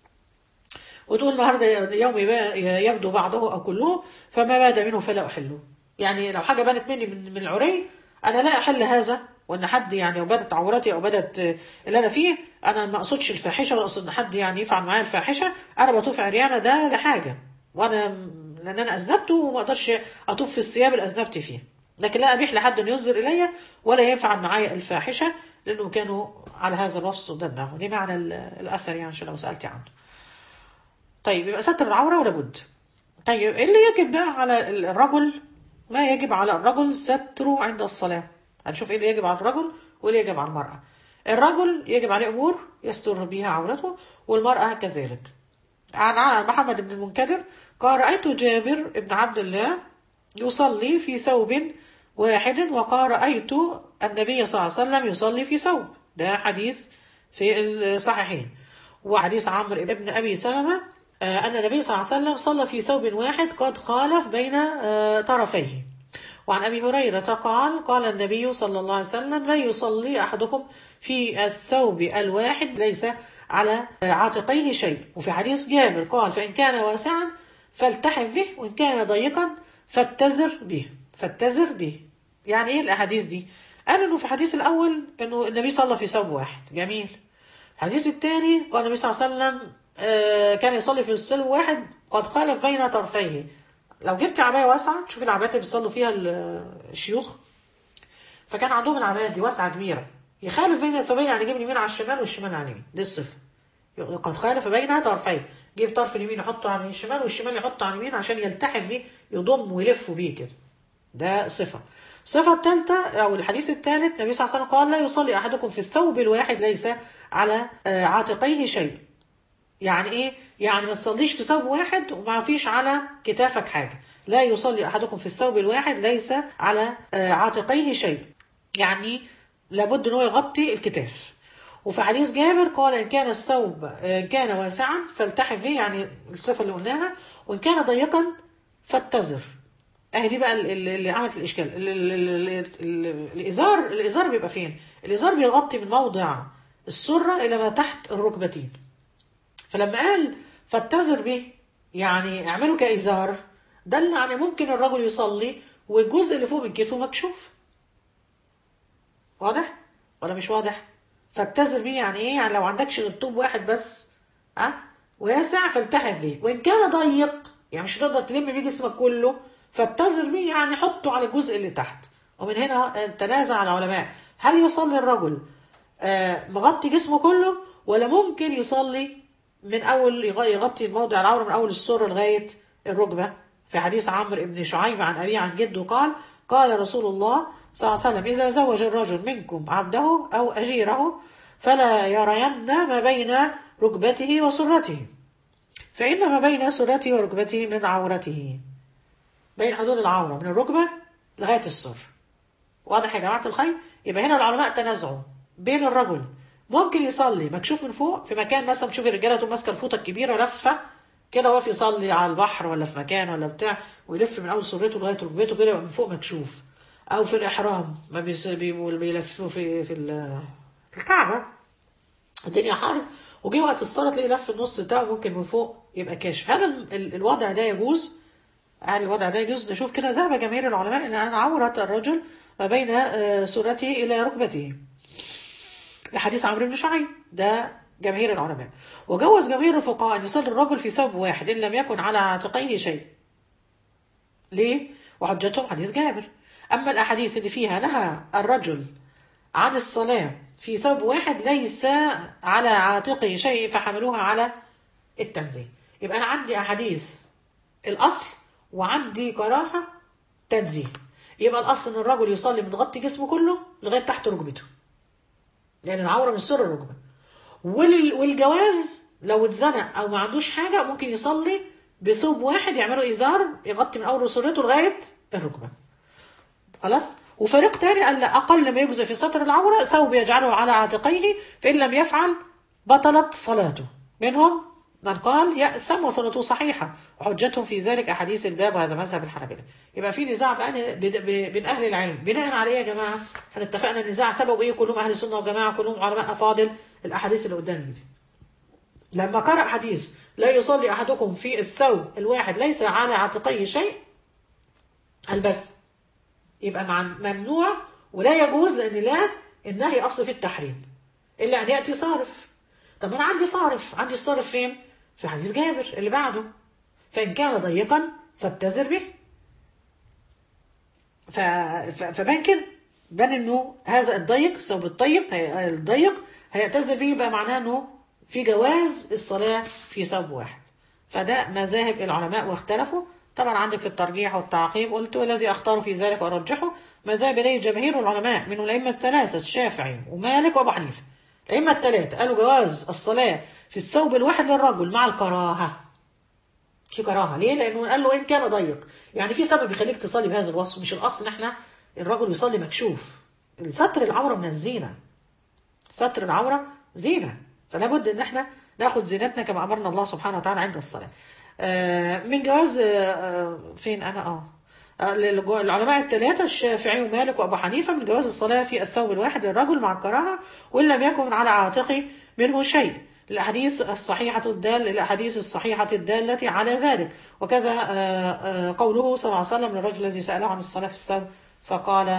وتقول النهارده يوم يبدو بعضه او كله فما باد منه فلا احله يعني لو حاجه بانت مني من, من العري انا لا احل هذا وان حد يعني او بدت عورتي او بدت اللي انا فيه انا ما اقصدش الفاحشه ولا اقصد ان حد يعني يفعل معايا الفاحشه انا بطوف عريانه ده لحاجه وانا لان انا اذنبته وما اقدرش اطوف في الثياب اللي اذنبت فيه لكن لا ابيح لحد ان ينظر الي ولا يفعل معايا الفاحشه لانه كانوا على هذا الوصف ضدنا ودي معنى الاثر يعني عشان لو سالتي عنه طيب يبقى ستر العوره ولا بد طيب اللي يجب بقى على الرجل ما يجب على الرجل ستره عند الصلاة هنشوف ايه اللي يجب على الرجل وايه اللي يجب على المرأة الرجل يجب عليه أمور يستر بها عورته والمرأة كذلك عن محمد بن المنكدر قال رأيت جابر بن عبد الله يصلي في ثوب واحد وقال رأيت النبي صلى الله عليه وسلم يصلي في ثوب ده حديث في الصحيحين وحديث عمرو بن أبي سلمة أن النبي صلى الله عليه وسلم صلى في ثوب واحد قد خالف بين طرفيه وعن أبي هريرة قال قال النبي صلى الله عليه وسلم لا يصلي أحدكم في الثوب الواحد ليس على عاتقيه شيء وفي حديث جابر قال فإن كان واسعا فالتحف به وإن كان ضيقا فاتزر به فاتزر به يعني إيه الأحاديث دي قال انه في الحديث الاول انه النبي صلى في ثوب واحد جميل الحديث الثاني قال النبي صلى الله عليه وسلم آه، كان يصلي في ثوب واحد قد خالف بين طرفيه لو جبت عبايه واسعه تشوف العبايات اللي بيصلوا فيها ال- الشيوخ فكان عندهم العبايات دي واسعه كبيره يخالف بين الثوبين يعني يجيب اليمين على الشمال والشمال على اليمين دي الصفه قد خالف بين طرفين جيب طرف اليمين يحطه على الشمال والشمال يحطه على اليمين عشان يلتحف بيه يضم ويلف بيه كده ده صفة الصفة الثالثة أو الحديث الثالث النبي صلى الله عليه وسلم قال لا يصلي أحدكم في الثوب الواحد ليس على آه، عاتقيه شيء يعني إيه؟ يعني ما تصليش في ثوب واحد وما فيش على كتافك حاجة لا يصلي أحدكم في الثوب الواحد ليس على آه، عاتقيه شيء يعني لابد أنه يغطي الكتاف وفي حديث جابر قال إن كان الثوب آه، إن كان واسعا فالتحف فيه يعني الصفة اللي قلناها وإن كان ضيقا فاتزر اهي دي بقى ال- ال- اللي عملت الاشكال ال- ال- ال- ال- ال- الازار الازار بيبقى فين الازار بيغطي من موضع السره الى ما تحت الركبتين فلما قال فاتزر به يعني اعملوا كازار دل على ممكن الرجل يصلي والجزء اللي فوق من كتفه مكشوف واضح ولا مش واضح فاتزر بيه يعني ايه يعني لو عندكش غير طوب واحد بس ها واسع فالتحف بيه وان كان ضيق يعني مش هتقدر تلم بيه جسمك كله فاتزر بيه يعني حطه على الجزء اللي تحت ومن هنا تنازع العلماء هل يصلي الرجل آه، مغطي جسمه كله ولا ممكن يصلي من اول يغ- يغطي موضع العوره من اول السره لغايه الركبه في حديث عمرو بن شعيب عن ابيه عن جده قال قال رسول الله صلى الله عليه وسلم اذا زوج الرجل منكم عبده او اجيره فلا يرين ما بين ركبته وسرته فان ما بين سرته وركبته من عورته بين حدود العوره من الركبه لغايه السر واضح يا جماعه الخير يبقى هنا العلماء تنازعوا بين الرجل ممكن يصلي مكشوف من فوق في مكان مثلا تشوف الرجاله تقوم ماسكه الفوطه الكبيره لفه كده واقف يصلي على البحر ولا في مكان ولا بتاع ويلف من اول سرته لغايه ركبته كده يبقى من فوق مكشوف او في الاحرام ما بيس- بيبقوا بيلفوا في في ال- في الكعبه الدنيا حر وجي وقت الصلاه تلاقيه لف النص بتاعه ممكن من فوق يبقى كاشف هل ال- ال- الوضع ده يجوز؟ هل الوضع ده يجوز نشوف كده ذهب جماهير العلماء ان أن عوره الرجل ما بين آه، سرته الى ركبته ده حديث عمرو بن شعيب ده جماهير العلماء وجوز جماهير الفقهاء ان يصلي الرجل في ثوب واحد ان لم يكن على عاتقيه شيء ليه؟ وحجتهم حديث جابر اما الاحاديث اللي فيها نهى الرجل عن الصلاه في ثوب واحد ليس على عاتقه شيء فحملوها على التنزيه يبقى انا عندي احاديث الاصل وعندي كراهه تنزيه يبقى الاصل ان الرجل يصلي متغطي جسمه كله لغايه تحت ركبته لان العوره من سر الركبه وال- والجواز لو اتزنق او ما عندوش حاجه ممكن يصلي بثوب واحد يعملوا ازار يغطي من اول سرته لغايه الركبه خلاص وفريق تاني قال لا اقل ما يجزي في ستر العوره ثوب يجعله على عاتقيه فان لم يفعل بطلت صلاته منهم من قال يأسم وصلاته صحيحة وحجتهم في ذلك أحاديث الباب وهذا مذهب الحنابلة يبقى في نزاع بقى بين بين أهل العلم بناء على إيه يا جماعة؟ احنا اتفقنا النزاع سببه إيه كلهم أهل السنة وجماعة كلهم علماء أفاضل الأحاديث اللي قدامي دي لما قرأ حديث لا يصلي أحدكم في الثوب الواحد ليس على عاتقيه شيء قال بس يبقى مع ممنوع ولا يجوز لأن لا النهي أصل في التحريم إلا أن يأتي صارف طب أنا عندي صارف عندي الصارف فين؟ في حديث جابر اللي بعده فإن كان ضيقا فابتزر به ف... ف... فبان كده بان انه هذا الضيق الثوب الطيب هي... الضيق هيعتذر به يبقى معناه انه في جواز الصلاة في ثوب واحد فده مذاهب العلماء واختلفوا طبعا عندك في الترجيح والتعقيب قلت والذي اختار في ذلك وارجحه ما ذهب اليه جماهير العلماء من الائمه الثلاثه الشافعي ومالك وابو حنيفه الائمه الثلاثه قالوا جواز الصلاه في الثوب الواحد للرجل مع الكراهه في كراهه ليه لانه قال له ان كان ضيق يعني في سبب يخليك تصلي بهذا الوصف مش الاصل ان احنا الرجل يصلي مكشوف ستر العوره من الزينه ستر العوره زينه فلا بد ان احنا ناخد زينتنا كما امرنا الله سبحانه وتعالى عند الصلاه آه، من جواز آه، آه، فين انا اه آه، للجو- العلماء الثلاثة الشافعي ومالك وأبو حنيفة من جواز الصلاة في الثوب الواحد للرجل مع الكراهة وإن لم يكن على عاتقه منه شيء الأحاديث الصحيحة الدال الأحاديث الصحيحة الدالة على ذلك وكذا آه، آه، قوله صلى الله عليه وسلم للرجل الذي سأله عن الصلاة في الثوب فقال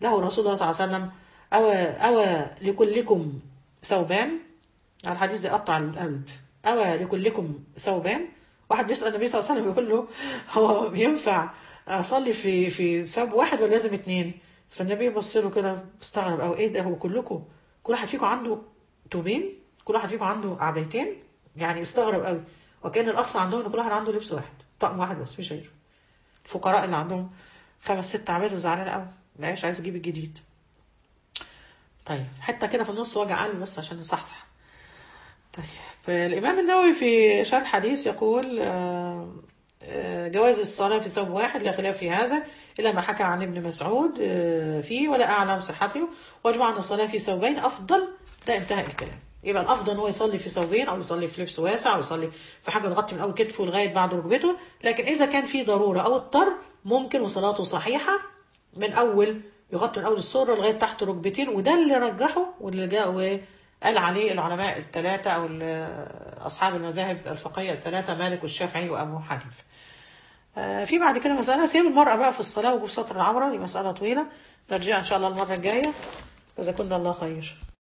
له رسول الله صلى الله عليه وسلم أو أو لكلكم ثوبان الحديث ده قطع القلب أو لكلكم ثوبان واحد بيسأل النبي صلى الله عليه وسلم يقول له هو ينفع أصلي في في ثوب واحد ولا لازم اتنين فالنبي بص له كده استغرب أو إيه ده هو كلكم كل واحد فيكم عنده توبين كل واحد فيكم عنده عبايتين يعني استغرب قوي وكان الأصل عندهم إن كل واحد عنده لبس واحد طقم واحد بس مش غيره الفقراء اللي عندهم خمس ست عباد وزعلان قوي لا مش عايز اجيب الجديد طيب حته كده في النص وجع قلب بس عشان نصحصح طيب الامام النووي في شرح حديث يقول آه، آه، جواز الصلاه في ثوب واحد لا خلاف في هذا الا ما حكى عن ابن مسعود آه، فيه ولا اعلم صحته واجمع ان الصلاه في ثوبين افضل ده انتهى الكلام يبقى الافضل ان هو يصلي في ثوبين او يصلي في لبس واسع او يصلي في حاجه تغطي من اول كتفه لغايه بعد ركبته لكن اذا كان في ضروره او اضطر ممكن وصلاته صحيحه من اول يغطي من اول السره لغايه تحت ركبتين وده اللي رجحه واللي جاء وقال عليه العلماء الثلاثه او ال- اصحاب المذاهب الفقهيه الثلاثه مالك والشافعي وابو حنيفه. آه، في بعد كده مساله سيب المراه بقى في الصلاه وجوب سطر العوره دي مساله طويله نرجع ان شاء الله المره الجايه جزاكم الله خير.